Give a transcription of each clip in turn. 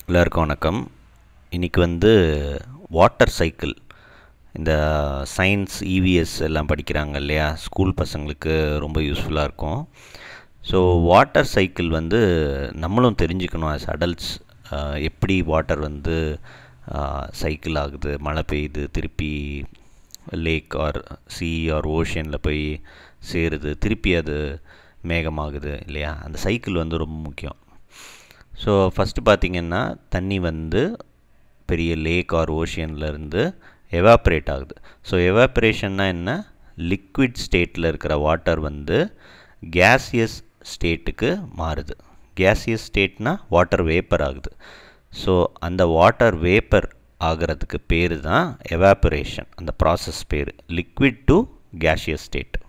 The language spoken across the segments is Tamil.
எல்லாருக்கும் வணக்கம் இன்றைக்கி வந்து வாட்டர் சைக்கிள் இந்த சயின்ஸ் இவிஎஸ் எல்லாம் படிக்கிறாங்க இல்லையா ஸ்கூல் பசங்களுக்கு ரொம்ப யூஸ்ஃபுல்லாக இருக்கும் ஸோ வாட்டர் சைக்கிள் வந்து நம்மளும் தெரிஞ்சுக்கணும் ஆஸ் அடல்ட்ஸ் எப்படி வாட்டர் வந்து சைக்கிள் ஆகுது மழை பெய்யுது திருப்பி லேக் ஆர் சி ஆர் ஓஷனில் போய் சேருது திருப்பி அது மேகமாகுது இல்லையா அந்த சைக்கிள் வந்து ரொம்ப முக்கியம் ஸோ ஃபஸ்ட்டு பார்த்திங்கன்னா தண்ணி வந்து பெரிய லேக் ஆர் ஓஷியன்லேருந்து எவாப்ரேட் ஆகுது ஸோ எவாப்ரேஷன்னா என்ன லிக்விட் ஸ்டேட்டில் இருக்கிற வாட்டர் வந்து கேசியஸ் ஸ்டேட்டுக்கு மாறுது கேசியஸ் ஸ்டேட்னா வாட்டர் வேப்பர் ஆகுது ஸோ அந்த வாட்டர் வேப்பர் ஆகிறதுக்கு பேர் தான் எவாப்பரேஷன் அந்த ப்ராசஸ் பேர் liquid to gaseous state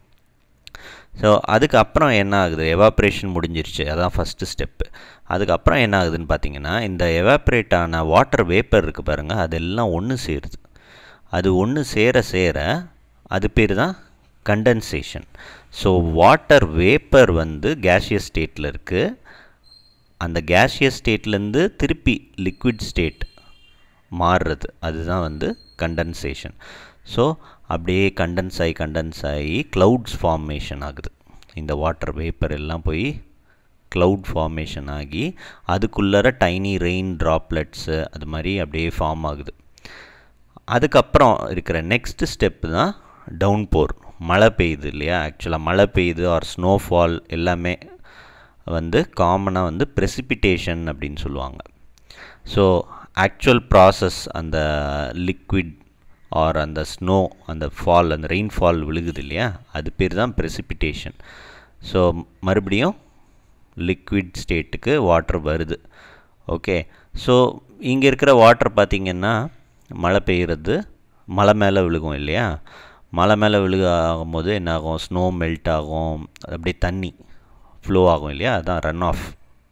so அதுக்கப்புறம் என்ன ஆகுது எவாப்ரேஷன் முடிஞ்சிருச்சு அதான் ஃபஸ்ட்டு ஸ்டெப்பு அதுக்கப்புறம் என்ன ஆகுதுன்னு பார்த்தீங்கன்னா இந்த எவாப்ரேட் ஆன வாட்டர் வேப்பர் இருக்குது பாருங்கள் அதெல்லாம் ஒன்று சேருது அது ஒன்று சேர சேர அது பேர் தான் கண்டென்சேஷன் ஸோ வாட்டர் வேப்பர் வந்து கேஷியஸ் ஸ்டேட்டில் இருக்குது அந்த கேஷியஸ் ஸ்டேட்லேருந்து திருப்பி லிக்விட் ஸ்டேட் மாறுறது அதுதான் வந்து கண்டென்சேஷன் ஸோ அப்படியே கண்டென்ஸ் ஆகி கண்டென்ஸ் ஆகி க்ளவுட்ஸ் ஃபார்மேஷன் ஆகுது இந்த வாட்டர் வேப்பர் எல்லாம் போய் க்ளவுட் ஃபார்மேஷன் ஆகி அதுக்குள்ளார டைனி ரெயின் ட்ராப்லெட்ஸு அது மாதிரி அப்படியே ஃபார்ம் ஆகுது அதுக்கப்புறம் இருக்கிற நெக்ஸ்ட் ஸ்டெப்பு தான் டவுன் போர் மழை பெய்யுது இல்லையா ஆக்சுவலாக மழை பெய்யுது ஆர் ஸ்னோஃபால் எல்லாமே வந்து காமனாக வந்து ப்ரெசிபிட்டேஷன் அப்படின்னு சொல்லுவாங்க ஸோ ஆக்சுவல் ப்ராசஸ் அந்த லிக்விட் ஆர் அந்த ஸ்னோ அந்த ஃபால் அந்த ரெயின்ஃபால் விழுகுது இல்லையா அது பேர் தான் ப்ரெசிபிட்டேஷன் ஸோ மறுபடியும் லிக்விட் ஸ்டேட்டுக்கு வாட்டர் வருது ஓகே ஸோ இங்கே இருக்கிற வாட்டர் பார்த்திங்கன்னா மழை பெய்கிறது மலை மேலே விழுகும் இல்லையா மலை மேலே விழுக ஆகும்போது என்ன ஆகும் ஸ்னோ மெல்ட் ஆகும் அப்படியே தண்ணி ஃப்ளோ ஆகும் இல்லையா அதுதான் ரன் ஆஃப்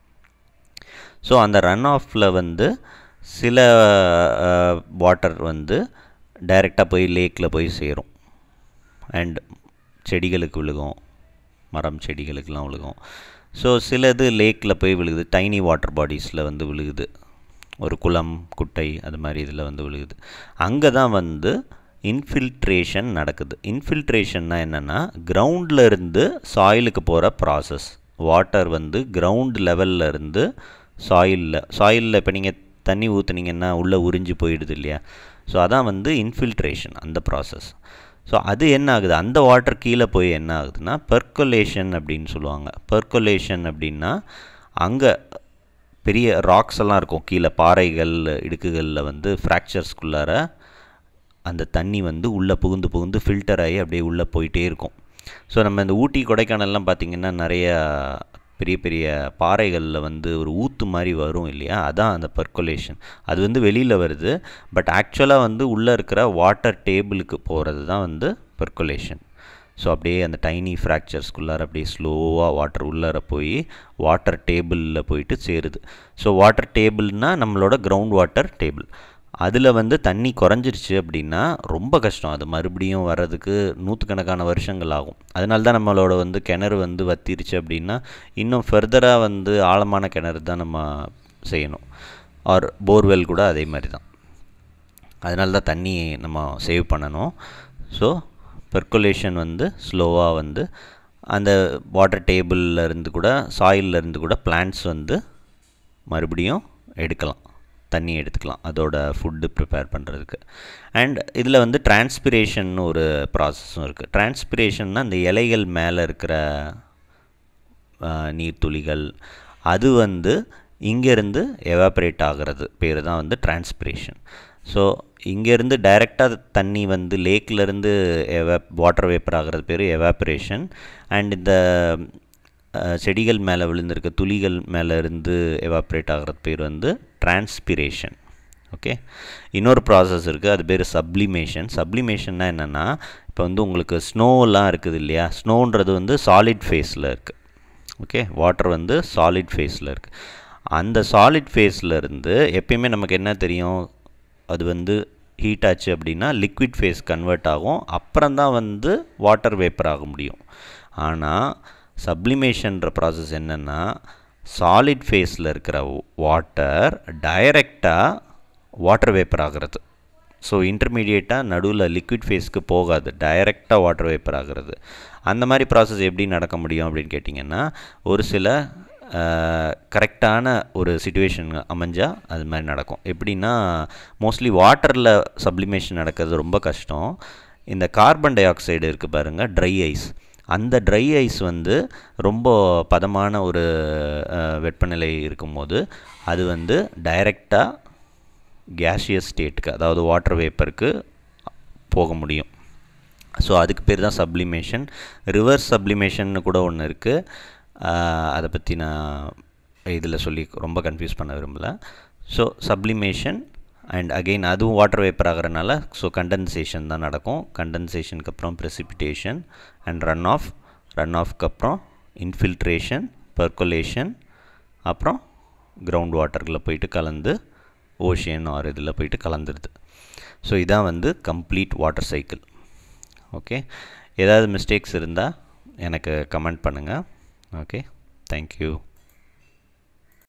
ஸோ அந்த ரன் ஆஃபில் வந்து சில வாட்டர் வந்து டைரெக்டாக போய் லேக்கில் போய் சேரும் அண்ட் செடிகளுக்கு விழுகும் மரம் செடிகளுக்கெலாம் விழுகும் ஸோ சிலது லேக்கில் போய் விழுகுது டைனி வாட்டர் பாடிஸில் வந்து விழுகுது ஒரு குளம் குட்டை அது மாதிரி இதில் வந்து விழுகுது அங்கே தான் வந்து இன்ஃபில்ட்ரேஷன் நடக்குது இன்ஃபில்ட்ரேஷன்னா என்னென்னா கிரவுண்டில் இருந்து சாயிலுக்கு போகிற ப்ராசஸ் வாட்டர் வந்து கிரவுண்ட் லெவலில் இருந்து சாயிலில் சாயிலில் இப்போ நீங்கள் தண்ணி ஊற்றுனீங்கன்னா உள்ளே உறிஞ்சி போயிடுது இல்லையா ஸோ அதான் வந்து இன்ஃபில்ட்ரேஷன் அந்த ப்ராசஸ் ஸோ அது என்ன ஆகுது அந்த வாட்டர் கீழே போய் என்ன ஆகுதுன்னா பெர்குலேஷன் அப்படின்னு சொல்லுவாங்க பெர்குலேஷன் அப்படின்னா அங்கே பெரிய ராக்ஸ் எல்லாம் இருக்கும் கீழே பாறைகள் இடுக்குகளில் வந்து ஃப்ராக்சர்ஸ்குள்ளார அந்த தண்ணி வந்து உள்ளே புகுந்து புகுந்து ஃபில்டர் ஆகி அப்படியே உள்ளே போயிட்டே இருக்கும் ஸோ நம்ம இந்த ஊட்டி கொடைக்கானல்லாம் பார்த்திங்கன்னா நிறைய பெரிய பெரிய பாறைகளில் வந்து ஒரு ஊத்து மாதிரி வரும் இல்லையா அதான் அந்த பர்குலேஷன் அது வந்து வெளியில் வருது பட் ஆக்சுவலாக வந்து உள்ளே இருக்கிற வாட்டர் டேபிளுக்கு போகிறது தான் வந்து பர்குலேஷன் ஸோ அப்படியே அந்த டைனி ஃப்ராக்சர்ஸ்குள்ளார அப்படியே ஸ்லோவாக வாட்டர் உள்ளார போய் வாட்டர் டேபிளில் போயிட்டு சேருது ஸோ வாட்டர் டேபிள்னால் நம்மளோட கிரவுண்ட் வாட்டர் டேபிள் அதில் வந்து தண்ணி குறைஞ்சிருச்சு அப்படின்னா ரொம்ப கஷ்டம் அது மறுபடியும் வர்றதுக்கு நூற்றுக்கணக்கான வருஷங்கள் ஆகும் அதனால தான் நம்மளோட வந்து கிணறு வந்து வத்திருச்சு அப்படின்னா இன்னும் ஃபர்தராக வந்து ஆழமான கிணறு தான் நம்ம செய்யணும் ஆர் போர்வெல் கூட அதே மாதிரி தான் அதனால தான் தண்ணி நம்ம சேவ் பண்ணணும் ஸோ பெர்குலேஷன் வந்து ஸ்லோவாக வந்து அந்த வாட்டர் டேபிளில் இருந்து கூட சாயிலில் இருந்து கூட பிளான்ட்ஸ் வந்து மறுபடியும் எடுக்கலாம் தண்ணி எடுத்துக்கலாம் அதோட ஃபுட்டு ப்ரிப்பேர் பண்ணுறதுக்கு அண்ட் இதில் வந்து டிரான்ஸ்பிரேஷன் ஒரு ப்ராசஸும் இருக்குது டிரான்ஸ்பிரேஷன்னா இந்த இலைகள் மேலே இருக்கிற நீர்த்துளிகள் அது வந்து இங்கேருந்து எவாப்ரேட் ஆகிறது பேர் தான் வந்து டிரான்ஸ்பிரேஷன் ஸோ இங்கேருந்து டைரெக்டாக தண்ணி வந்து லேக்லேருந்து எவா வாட்டர் வேப்பர் ஆகிறது பேர் எவாப்ரேஷன் அண்ட் இந்த செடிகள் மேலே விழுந்திருக்க துளிகள் மேலே இருந்து எவாப்ரேட் ஆகிறது பேர் வந்து டிரான்ஸ்பிரேஷன் ஓகே இன்னொரு ப்ராசஸ் இருக்குது அது பேர் சப்ளிமேஷன் சப்ளிமேஷன்னா என்னென்னா இப்போ வந்து உங்களுக்கு ஸ்னோலாம் இருக்குது இல்லையா ஸ்னோன்றது வந்து சாலிட் ஃபேஸில் இருக்குது ஓகே வாட்டர் வந்து சாலிட் ஃபேஸில் இருக்குது அந்த சாலிட் ஃபேஸில் இருந்து எப்பயுமே நமக்கு என்ன தெரியும் அது வந்து ஹீட் ஆச்சு அப்படின்னா லிக்விட் ஃபேஸ் கன்வெர்ட் ஆகும் அப்புறம் தான் வந்து வாட்டர் வேப்பர் ஆக முடியும் ஆனால் சப்ளிமேஷன்ற ப்ராசஸ் என்னென்னா சாலிட் ஃபேஸில் இருக்கிற வாட்டர் டைரெக்டாக வாட்டர் வேப்பர் ஆகிறது ஸோ இன்டர்மீடியேட்டாக நடுவில் லிக்விட் ஃபேஸ்க்கு போகாது டைரெக்டாக வாட்டர் வேப்பர் ஆகிறது அந்த மாதிரி ப்ராசஸ் எப்படி நடக்க முடியும் அப்படின்னு கேட்டிங்கன்னா ஒரு சில கரெக்டான ஒரு சுச்சுவேஷன் அமைஞ்சால் அது மாதிரி நடக்கும் எப்படின்னா மோஸ்ட்லி வாட்டரில் சப்ளிமேஷன் நடக்கிறது ரொம்ப கஷ்டம் இந்த கார்பன் டை ஆக்சைடு இருக்குது பாருங்கள் ட்ரை ஐஸ் அந்த ட்ரை ஐஸ் வந்து ரொம்ப பதமான ஒரு வெப்பநிலை இருக்கும்போது அது வந்து டைரெக்டாக கேஷியஸ் ஸ்டேட்டுக்கு அதாவது வாட்டர் வேப்பருக்கு போக முடியும் ஸோ அதுக்கு பேர் தான் சப்ளிமேஷன் ரிவர்ஸ் சப்ளிமேஷன் கூட ஒன்று இருக்குது அதை பற்றி நான் இதில் சொல்லி ரொம்ப கன்ஃபியூஸ் பண்ண விரும்பலை ஸோ சப்ளிமேஷன் அண்ட் அகெயின் அதுவும் வாட்டர் வேப்பர் ஆகிறனால ஸோ கண்டென்சேஷன் தான் நடக்கும் கண்டென்சேஷனுக்கு அப்புறம் precipitation and run off run ஆஃப்க்கு அப்புறம் இன்ஃபில்ட்ரேஷன் பர்குலேஷன் அப்புறம் கிரவுண்ட் வாட்டரில் போயிட்டு கலந்து ஓஷியன் ஆர் இதில் போயிட்டு கலந்துருது ஸோ இதான் வந்து கம்ப்ளீட் வாட்டர் சைக்கிள் ஓகே ஏதாவது மிஸ்டேக்ஸ் இருந்தால் எனக்கு கமெண்ட் பண்ணுங்கள் ஓகே தேங்க்யூ